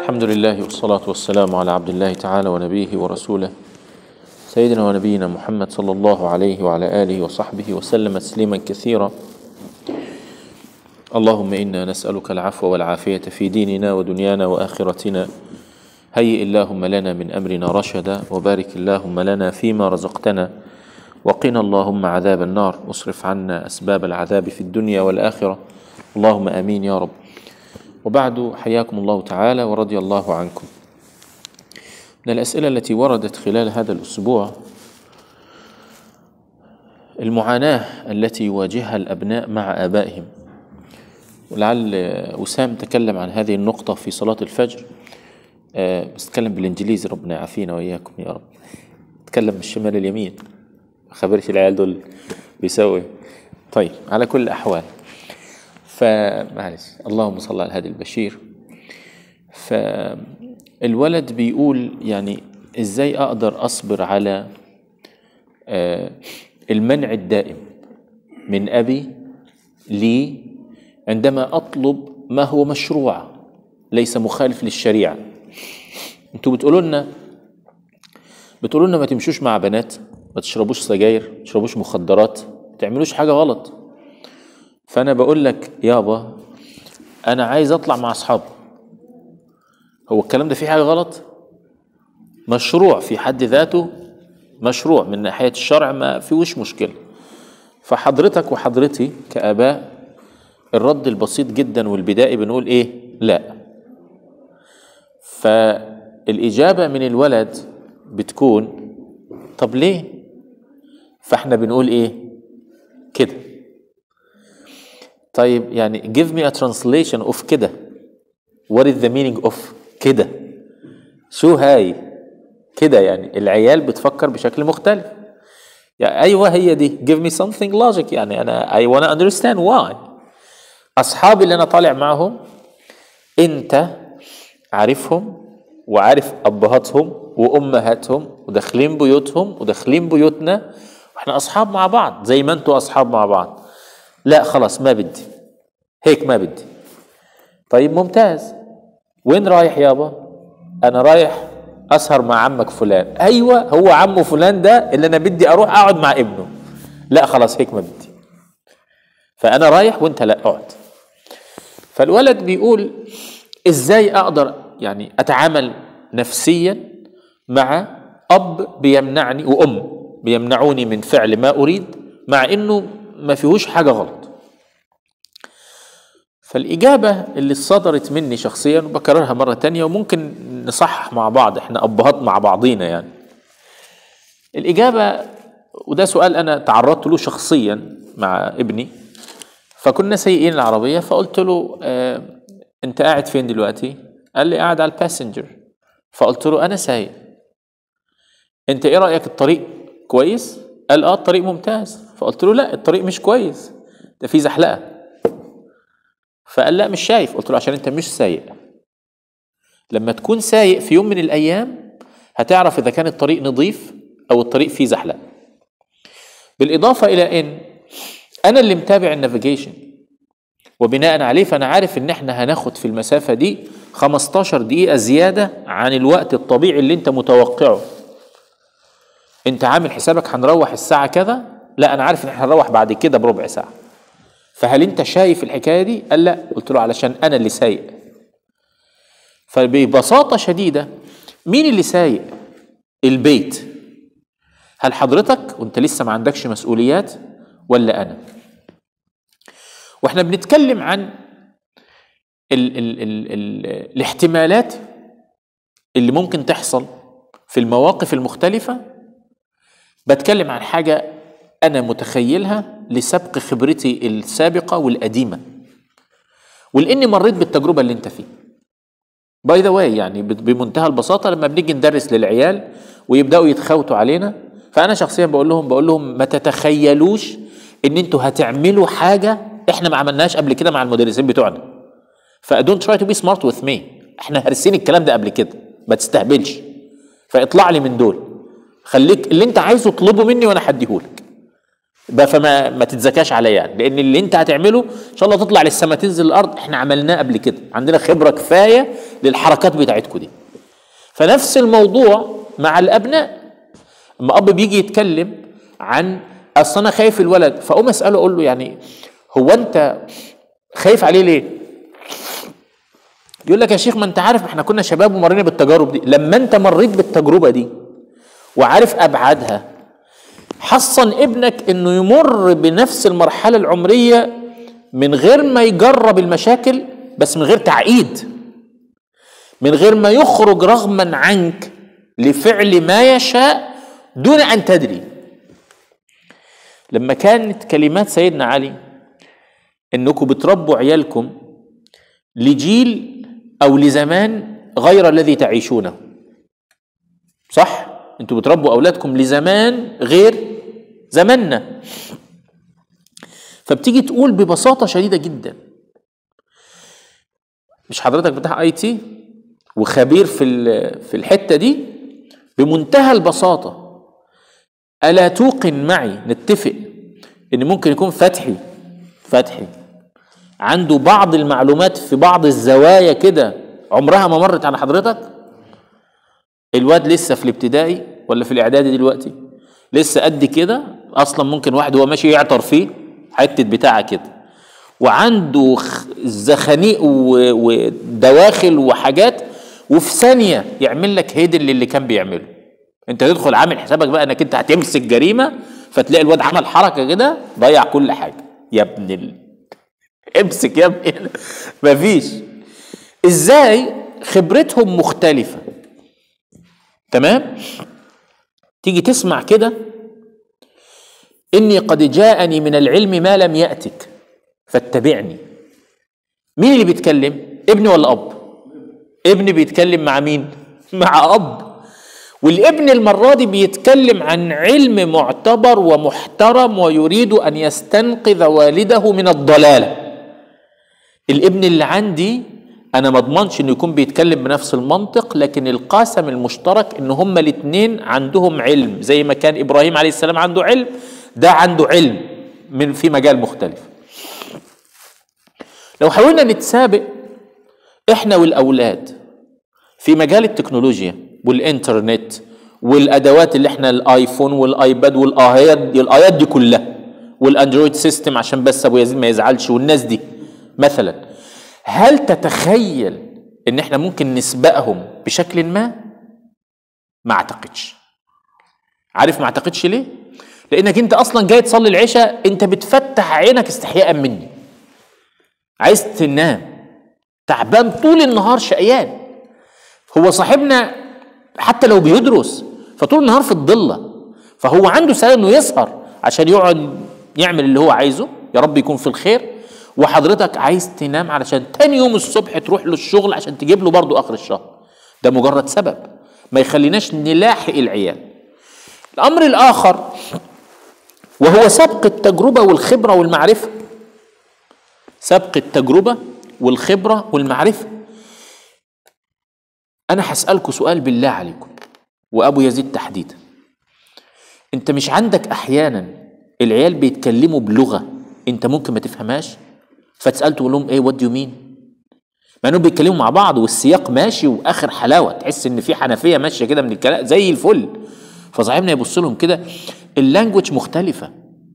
الحمد لله والصلاة والسلام على عبد الله تعالى ونبيه ورسوله سيدنا ونبينا محمد صلى الله عليه وعلى آله وصحبه وسلم تسليما كثيرا اللهم إنا نسألك العفو والعافية في ديننا ودنيانا وآخرتنا هيئ اللهم لنا من أمرنا رشدا وبارك اللهم لنا فيما رزقتنا وقنا اللهم عذاب النار واصرف عنا أسباب العذاب في الدنيا والآخرة اللهم آمين يا رب وبعد حياكم الله تعالى ورضي الله عنكم من الأسئلة التي وردت خلال هذا الأسبوع المعاناة التي يواجهها الأبناء مع آبائهم ولعل وسام تكلم عن هذه النقطة في صلاة الفجر آه، بس تكلم بالإنجليزي ربنا يعافينا وإياكم يا رب تكلم من الشمال اليمين خبرش العيال دول بيسوي طيب على كل الأحوال فمعلش اللهم صل على الهادي البشير فالولد بيقول يعني ازاي اقدر اصبر على آه، المنع الدائم من ابي لي عندما اطلب ما هو مشروع ليس مخالف للشريعه انتوا بتقولوا لنا بتقولوا لنا ما تمشوش مع بنات ما تشربوش سجاير ما تشربوش مخدرات ما تعملوش حاجه غلط فانا بقول لك يابا انا عايز اطلع مع اصحابي هو الكلام ده فيه حاجه غلط مشروع في حد ذاته مشروع من ناحيه الشرع ما فيهوش مشكله فحضرتك وحضرتي كاباء الرد البسيط جدا والبدائي بنقول ايه لا فالاجابه من الولد بتكون طب ليه فاحنا بنقول ايه كده طيب يعني give me a translation of كده what is the meaning of كده شو هاي كده يعني العيال بتفكر بشكل مختلف يعني ايوه هي دي give me something logic يعني انا I wanna understand why اصحابي اللي انا طالع معهم انت عارفهم وعارف ابهاتهم وامهاتهم وداخلين بيوتهم وداخلين بيوتنا واحنا اصحاب مع بعض زي ما انتوا اصحاب مع بعض لا خلاص ما بدي هيك ما بدي طيب ممتاز وين رايح يابا انا رايح اسهر مع عمك فلان ايوه هو عمه فلان ده اللي انا بدي اروح اقعد مع ابنه لا خلاص هيك ما بدي فانا رايح وانت لا اقعد فالولد بيقول ازاي اقدر يعني اتعامل نفسيا مع اب بيمنعني وام بيمنعوني من فعل ما اريد مع انه ما فيهوش حاجه غلط فالإجابة اللي صدرت مني شخصيا وبكررها مرة تانية وممكن نصحح مع بعض احنا أبهات مع بعضينا يعني الإجابة وده سؤال أنا تعرضت له شخصيا مع ابني فكنا سايقين العربية فقلت له اه أنت قاعد فين دلوقتي؟ قال لي قاعد على الباسنجر فقلت له أنا سايق أنت إيه رأيك الطريق كويس؟ قال اه الطريق ممتاز فقلت له لا الطريق مش كويس ده في زحلقه فقال لا مش شايف قلت له عشان انت مش سايق لما تكون سايق في يوم من الايام هتعرف اذا كان الطريق نظيف او الطريق فيه زحلقه بالاضافه الى ان انا اللي متابع النافيجيشن وبناء عليه فانا عارف ان احنا هناخد في المسافه دي 15 دقيقه زياده عن الوقت الطبيعي اللي انت متوقعه انت عامل حسابك هنروح الساعة كذا لا انا عارف ان احنا هنروح بعد كده بربع ساعة فهل انت شايف الحكاية دي قال لا قلت له علشان انا اللي سايق فببساطة شديدة مين اللي سايق البيت هل حضرتك وانت لسه ما عندكش مسؤوليات ولا انا واحنا بنتكلم عن ال ال ال ال الاحتمالات اللي ممكن تحصل في المواقف المختلفه بتكلم عن حاجة أنا متخيلها لسبق خبرتي السابقة والقديمة ولأني مريت بالتجربة اللي أنت فيه باي ذا واي يعني بمنتهى البساطة لما بنيجي ندرس للعيال ويبدأوا يتخوتوا علينا فأنا شخصيا بقول لهم بقول لهم ما تتخيلوش إن أنتوا هتعملوا حاجة إحنا ما عملناهاش قبل كده مع المدرسين بتوعنا فدونت تراي تو بي سمارت وذ مي إحنا هارسين الكلام ده قبل كده ما تستهبلش فاطلع لي من دول خليك اللي انت عايزه اطلبه مني وانا هديهولك بقى فما ما تتزكاش عليا يعني لان اللي انت هتعمله ان شاء الله تطلع للسما تنزل الارض احنا عملناه قبل كده عندنا خبره كفايه للحركات بتاعتكم دي فنفس الموضوع مع الابناء اما اب بيجي يتكلم عن اصل انا خايف الولد فاقوم اساله اقول له يعني هو انت خايف عليه ليه؟ يقول لك يا شيخ ما انت عارف احنا كنا شباب ومرينا بالتجارب دي لما انت مريت بالتجربه دي وعارف ابعادها حصن ابنك انه يمر بنفس المرحله العمريه من غير ما يجرب المشاكل بس من غير تعقيد من غير ما يخرج رغما عنك لفعل ما يشاء دون ان تدري لما كانت كلمات سيدنا علي انكم بتربوا عيالكم لجيل او لزمان غير الذي تعيشونه صح انتوا بتربوا اولادكم لزمان غير زماننا فبتيجي تقول ببساطه شديده جدا مش حضرتك بتاع اي تي وخبير في ال- في الحته دي بمنتهى البساطه الا توقن معي نتفق ان ممكن يكون فتحي فتحي عنده بعض المعلومات في بعض الزوايا كده عمرها ما مرت على حضرتك الواد لسه في الابتدائي ولا في الاعدادي دلوقتي لسه قد كده اصلا ممكن واحد وهو ماشي يعطر فيه حته بتاعه كده وعنده خ- زخانيق و- ودواخل وحاجات وفي ثانيه يعمل لك هيدن للي كان بيعمله انت تدخل عامل حسابك بقى انك انت هتمسك جريمه فتلاقي الواد عمل حركه كده ضيع كل حاجه يا ابن ال... امسك يا ابني مفيش ازاي خبرتهم مختلفه تمام تيجي تسمع كده اني قد جاءني من العلم ما لم ياتك فاتبعني مين اللي بيتكلم ابن ولا اب ابن بيتكلم مع مين مع اب والابن المرة دي بيتكلم عن علم معتبر ومحترم ويريد أن يستنقذ والده من الضلالة الابن اللي عندي أنا ما اضمنش إنه يكون بيتكلم بنفس المنطق لكن القاسم المشترك إن هما الاتنين عندهم علم زي ما كان إبراهيم عليه السلام عنده علم ده عنده علم من في مجال مختلف لو حاولنا نتسابق احنا والاولاد في مجال التكنولوجيا والانترنت والادوات اللي احنا الايفون والايباد والايات دي الايات دي كلها والاندرويد سيستم عشان بس ابو يزيد ما يزعلش والناس دي مثلا هل تتخيل ان احنا ممكن نسبقهم بشكل ما ما اعتقدش عارف ما اعتقدش ليه لانك انت اصلا جاي تصلي العشاء انت بتفتح عينك استحياء مني عايز تنام تعبان طول النهار شقيان هو صاحبنا حتى لو بيدرس فطول النهار في الضله فهو عنده سنه انه يسهر عشان يقعد يعمل اللي هو عايزه يا رب يكون في الخير وحضرتك عايز تنام علشان تاني يوم الصبح تروح له الشغل عشان تجيب له برضه اخر الشهر ده مجرد سبب ما يخليناش نلاحق العيال الامر الاخر وهو سبق التجربه والخبره والمعرفه سبق التجربه والخبره والمعرفه انا هسالكم سؤال بالله عليكم وابو يزيد تحديدا انت مش عندك احيانا العيال بيتكلموا بلغه انت ممكن ما تفهمهاش فتسال تقول لهم ايه وات دو مين مع انهم بيتكلموا مع بعض والسياق ماشي واخر حلاوه تحس ان في حنفيه ماشيه كده من الكلام زي الفل فصاحبنا يبص لهم كده اللانجوج مختلفه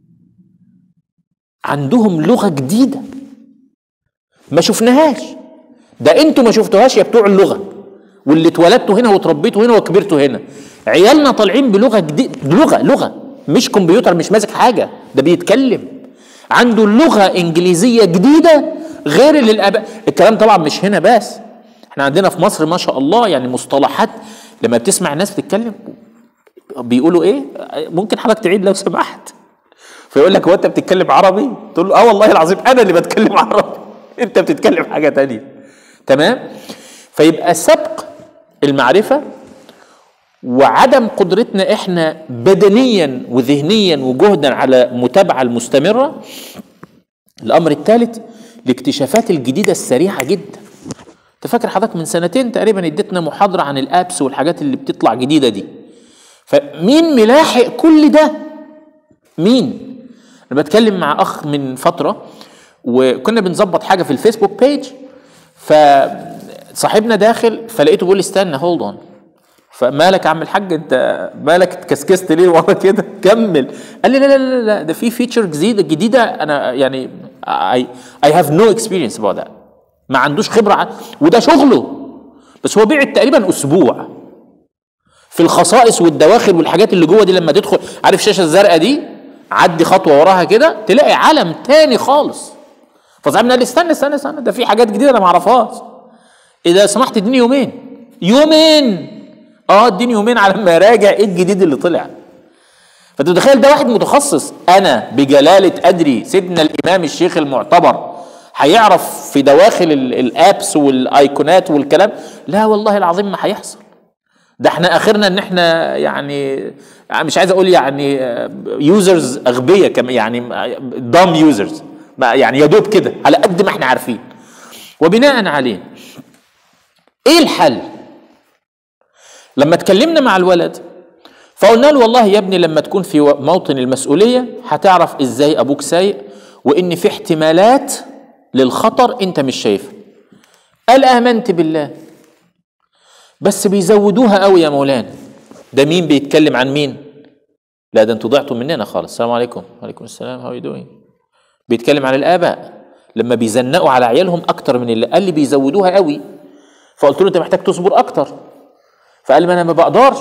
عندهم لغه جديده ما شفناهاش ده انتوا ما شفتوهاش يا بتوع اللغه واللي اتولدتوا هنا وتربيتوا هنا وكبرتوا هنا عيالنا طالعين بلغه جديده لغه لغه مش كمبيوتر مش ماسك حاجه ده بيتكلم عنده لغه انجليزيه جديده غير اللي الاباء الكلام طبعا مش هنا بس احنا عندنا في مصر ما شاء الله يعني مصطلحات لما بتسمع الناس بتتكلم بيقولوا ايه ممكن حضرتك تعيد لو سمحت فيقول لك هو انت بتتكلم عربي تقول له اه والله العظيم انا اللي بتكلم عربي انت بتتكلم حاجه تانية تمام فيبقى سبق المعرفه وعدم قدرتنا احنا بدنيا وذهنيا وجهدا على متابعه المستمره الامر الثالث الاكتشافات الجديده السريعه جدا انت فاكر حضرتك من سنتين تقريبا اديتنا محاضره عن الابس والحاجات اللي بتطلع جديده دي فمين ملاحق كل ده مين انا بتكلم مع اخ من فتره وكنا بنظبط حاجه في الفيسبوك بيج فصاحبنا داخل فلقيته بيقول لي استنى هولد اون فمالك يا عم الحاج انت مالك اتكسكست ليه ورا كده كمل قال لي لا لا لا لا ده في فيتشر جديده جديده انا يعني اي اي هاف نو اكسبيرينس اباوت ذات ما عندوش خبره ع- وده شغله بس هو بيعد تقريبا اسبوع في الخصائص والدواخل والحاجات اللي جوه دي لما تدخل عارف الشاشه الزرقاء دي عدي خطوه وراها كده تلاقي عالم تاني خالص فصاحبنا قال لي استنى استنى استنى ده في حاجات جديده انا ما اعرفهاش اذا سمحت اديني يومين يومين اه اديني يومين على ما اراجع ايه الجديد اللي طلع فانت متخيل ده واحد متخصص انا بجلاله ادري سيدنا الامام الشيخ المعتبر هيعرف في دواخل ال- الابس والايقونات والكلام لا والله العظيم ما هيحصل ده احنا اخرنا ان احنا يعني يعني مش عايز اقول يعني يوزرز اغبياء كم يعني دام يوزرز يعني يا دوب كده على قد ما احنا عارفين وبناء عليه ايه الحل لما اتكلمنا مع الولد فقلنا له والله يا ابني لما تكون في موطن المسؤوليه هتعرف ازاي ابوك سايق وان في احتمالات للخطر انت مش شايفها قال امنت بالله بس بيزودوها قوي يا مولانا ده مين بيتكلم عن مين لا ده انتوا ضعتوا مننا خالص السلام عليكم وعليكم السلام هاو دوينج بيتكلم عن الاباء لما بيزنقوا على عيالهم اكتر من اللي قال لي بيزودوها قوي فقلت له انت محتاج تصبر اكتر فقال لي ما انا ما بقدرش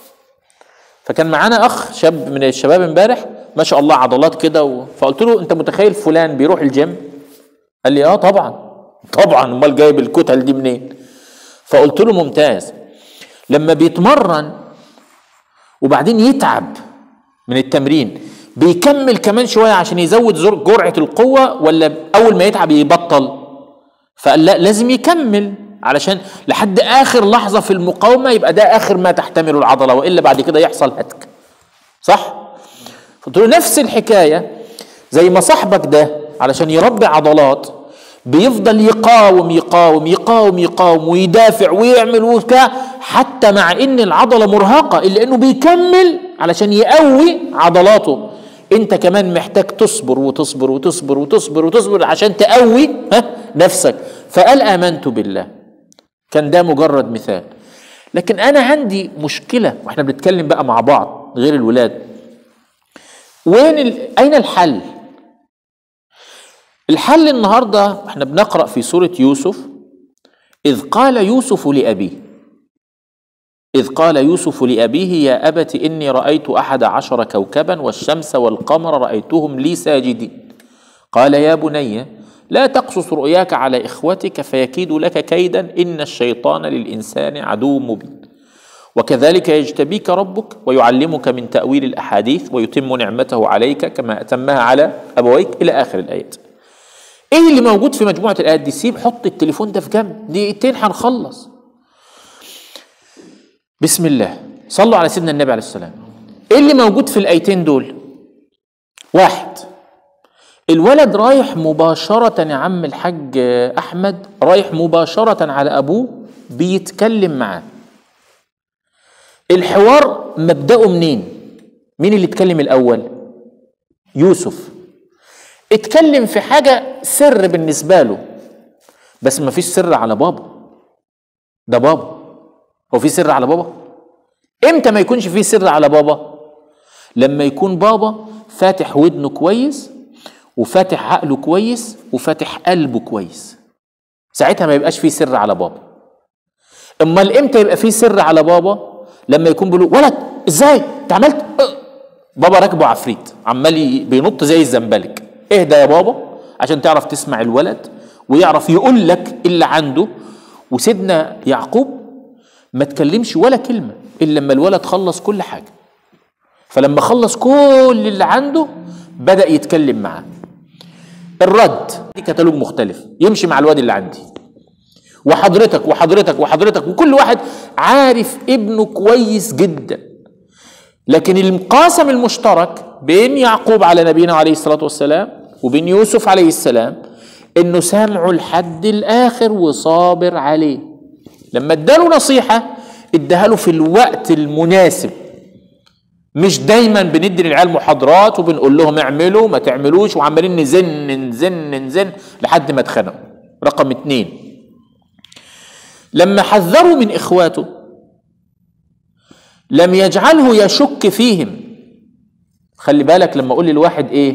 فكان معانا اخ شاب من الشباب امبارح ما شاء الله عضلات كده و... فقلت له انت متخيل فلان بيروح الجيم قال لي اه طبعا طبعا امال جايب الكتل دي منين فقلت له ممتاز لما بيتمرن وبعدين يتعب من التمرين بيكمل كمان شويه عشان يزود زر- جرعه القوه ولا اول ما يتعب يبطل فقال لا لازم يكمل علشان لحد اخر لحظه في المقاومه يبقى ده اخر ما تحتمله العضله والا بعد كده يحصل هتك صح قلت له نفس الحكايه زي ما صاحبك ده علشان يربي عضلات بيفضل يقاوم يقاوم يقاوم يقاوم ويدافع ويعمل وبتاع حتى مع ان العضله مرهقه الا انه بيكمل علشان يقوي عضلاته انت كمان محتاج تصبر وتصبر وتصبر وتصبر وتصبر عشان تقوي ها نفسك فقال امنت بالله كان ده مجرد مثال لكن انا عندي مشكله واحنا بنتكلم بقى مع بعض غير الولاد وين ال... اين الحل الحل النهارده احنا بنقرا في سوره يوسف اذ قال يوسف لابيه اذ قال يوسف لابيه يا ابت اني رايت احد عشر كوكبا والشمس والقمر رايتهم لي ساجدين قال يا بني لا تقصص رؤياك على اخوتك فيكيد لك كيدا ان الشيطان للانسان عدو مبين وكذلك يجتبيك ربك ويعلمك من تاويل الاحاديث ويتم نعمته عليك كما اتمها على ابويك الى اخر الايات ايه اللي موجود في مجموعه الايات دي سيب حط التليفون ده في جنب دقيقتين هنخلص بسم الله صلوا على سيدنا النبي عليه السلام ايه اللي موجود في الايتين دول واحد الولد رايح مباشرة يا عم الحاج أحمد رايح مباشرة على أبوه بيتكلم معاه الحوار مبدأه منين مين اللي اتكلم الأول يوسف اتكلم في حاجة سر بالنسبة له بس ما فيش سر على بابا ده بابا هو في سر على بابا امتى ما يكونش في سر على بابا لما يكون بابا فاتح ودنه كويس وفاتح عقله كويس وفاتح قلبه كويس ساعتها ما يبقاش في سر على بابا امال امتى يبقى في سر على بابا لما يكون بيقول ولد ازاي انت عملت أه. بابا راكبه عفريت عمال ي- بينط زي الزنبلك اهدى يا بابا عشان تعرف تسمع الولد ويعرف يقول لك اللي عنده وسيدنا يعقوب ما تكلمش ولا كلمه الا لما الولد خلص كل حاجه فلما خلص كل اللي عنده بدا يتكلم معاه الرد دي كتالوج مختلف يمشي مع الواد اللي عندي وحضرتك وحضرتك وحضرتك وكل واحد عارف ابنه كويس جدا لكن القاسم المشترك بين يعقوب على نبينا عليه الصلاة والسلام وبين يوسف عليه السلام انه سامعه لحد الاخر وصابر عليه لما اداله نصيحة اداها له في الوقت المناسب مش دايما بندي للعيال محاضرات وبنقول لهم اعملوا ما تعملوش وعمالين نزن نزن نزن لحد ما اتخنقوا رقم اتنين لما حذروا من اخواته لم يجعله يشك فيهم خلي بالك لما اقول للواحد ايه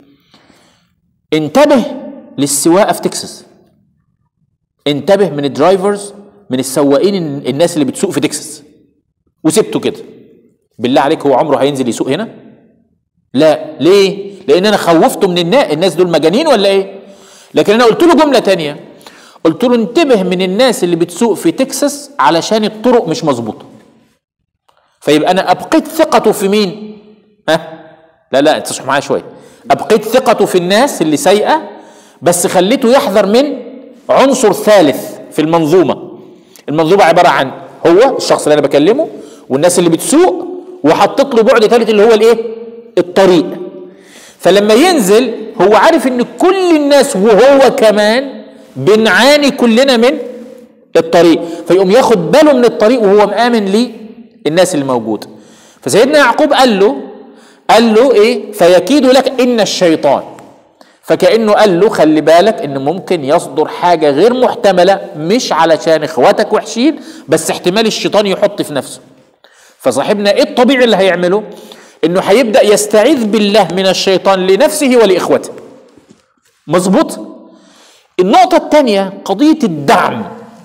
انتبه للسواقه في تكساس انتبه من الدرايفرز من السواقين الناس اللي بتسوق في تكساس وسبته كده بالله عليك هو عمره هينزل يسوق هنا لا ليه لان انا خوفته من الناس الناس دول مجانين ولا ايه لكن انا قلت له جمله تانية قلت له انتبه من الناس اللي بتسوق في تكساس علشان الطرق مش مظبوطه فيبقى انا ابقيت ثقته في مين ها لا لا تصح معايا شويه ابقيت ثقته في الناس اللي سايقه بس خليته يحذر من عنصر ثالث في المنظومه المنظومه عباره عن هو الشخص اللي انا بكلمه والناس اللي بتسوق وحطيت له بعد ثالث اللي هو الايه الطريق فلما ينزل هو عارف ان كل الناس وهو كمان بنعاني كلنا من الطريق فيقوم ياخد باله من الطريق وهو مآمن للناس اللي موجوده فسيدنا يعقوب قال له قال له ايه فيكيد لك ان الشيطان فكانه قال له خلي بالك ان ممكن يصدر حاجه غير محتمله مش علشان اخواتك وحشين بس احتمال الشيطان يحط في نفسه فصاحبنا ايه الطبيعي اللي هيعمله انه هيبدا يستعيذ بالله من الشيطان لنفسه ولاخوته مظبوط النقطه الثانيه قضيه الدعم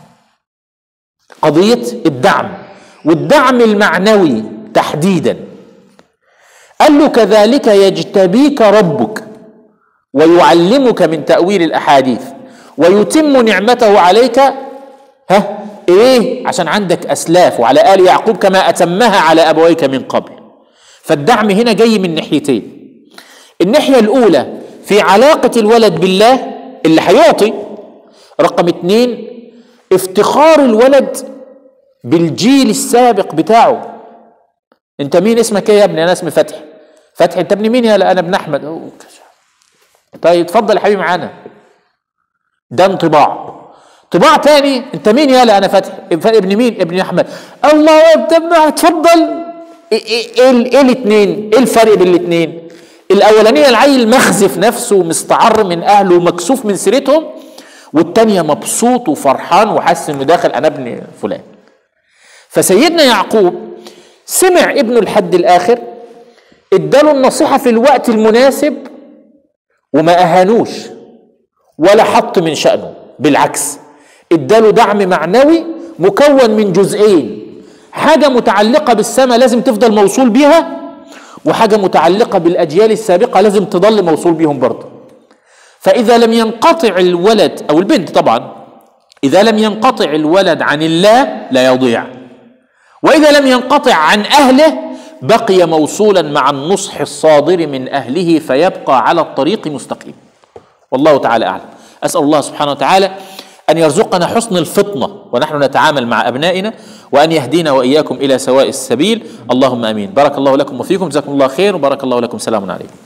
قضيه الدعم والدعم المعنوي تحديدا قال له كذلك يجتبيك ربك ويعلمك من تأويل الأحاديث ويتم نعمته عليك ها إيه عشان عندك أسلاف وعلى آل يعقوب كما أتمها على أبويك من قبل فالدعم هنا جاي من ناحيتين الناحية الأولى في علاقة الولد بالله اللي هيعطي رقم اتنين افتخار الولد بالجيل السابق بتاعه انت مين اسمك ايه يا ابني انا اسمي فتحي فتحي انت ابن مين يا لا انا ابن احمد أوه. طيب اتفضل يا حبيبي معانا ده انطباع طباع تاني انت مين يا لا انا فتحي ابن مين ابن احمد الله اتفضل ايه ايه, ايه الاثنين ايه الفرق بين الاثنين الاولانيه العيل مخزف نفسه ومستعر من اهله ومكسوف من سيرتهم والتانيه مبسوط وفرحان وحاسس انه داخل انا ابن فلان فسيدنا يعقوب سمع ابنه الحد الاخر اداله النصيحه في الوقت المناسب وما اهانوش ولا حط من شانه بالعكس اداله دعم معنوي مكون من جزئين حاجه متعلقه بالسماء لازم تفضل موصول بيها وحاجه متعلقه بالاجيال السابقه لازم تضل موصول بيهم برضه فاذا لم ينقطع الولد او البنت طبعا اذا لم ينقطع الولد عن الله لا يضيع واذا لم ينقطع عن اهله بقي موصولا مع النصح الصادر من اهله فيبقى على الطريق مستقيم والله تعالى اعلم اسال الله سبحانه وتعالى ان يرزقنا حسن الفطنه ونحن نتعامل مع ابنائنا وان يهدينا واياكم الى سواء السبيل اللهم امين بارك الله لكم وفيكم جزاكم الله خير وبارك الله لكم سلام عليكم